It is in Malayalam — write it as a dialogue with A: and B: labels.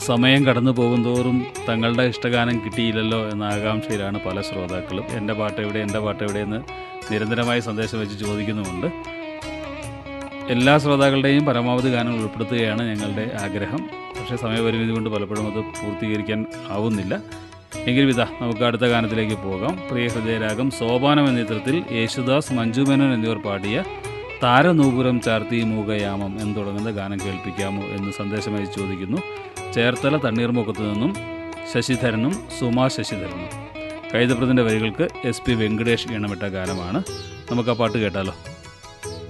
A: സമയം കടന്നു പോകുന്തോറും തങ്ങളുടെ ഇഷ്ടഗാനം കിട്ടിയില്ലല്ലോ എന്ന ആകാംക്ഷയിലാണ് പല ശ്രോതാക്കളും എൻ്റെ പാട്ട് എവിടെ എൻ്റെ പാട്ട് എവിടെ എന്ന് നിരന്തരമായി സന്ദേശം വെച്ച് ചോദിക്കുന്നുമുണ്ട് എല്ലാ ശ്രോതാക്കളുടെയും പരമാവധി ഗാനങ്ങൾ ഉൾപ്പെടുത്തുകയാണ് ഞങ്ങളുടെ ആഗ്രഹം പക്ഷേ സമയപരിമിതി കൊണ്ട് പലപ്പോഴും അത് പൂർത്തീകരിക്കാൻ ആവുന്നില്ല എങ്കിലും ഇതാ നമുക്ക് അടുത്ത ഗാനത്തിലേക്ക് പോകാം പ്രിയ ഹൃദയരാഗം സോപാനം എന്ന ചിത്രത്തിൽ യേശുദാസ് മഞ്ജു മേനോൻ എന്നിവർ പാടിയ താരനൂപുരം ചാർത്തി മൂകയാമം എന്ന് തുടങ്ങുന്ന ഗാനം കേൾപ്പിക്കാമോ എന്ന് സന്ദേശമായി ചോദിക്കുന്നു ചേർത്തല തണ്ണീർമുഖത്തു നിന്നും ശശിധരനും സുമാ ശശിധരനും കൈതപ്രതിൻ്റെ വരികൾക്ക് എസ് പി വെങ്കടേഷ് ഈണമിട്ട ഗാനമാണ് നമുക്ക് ആ പാട്ട് കേട്ടാലോ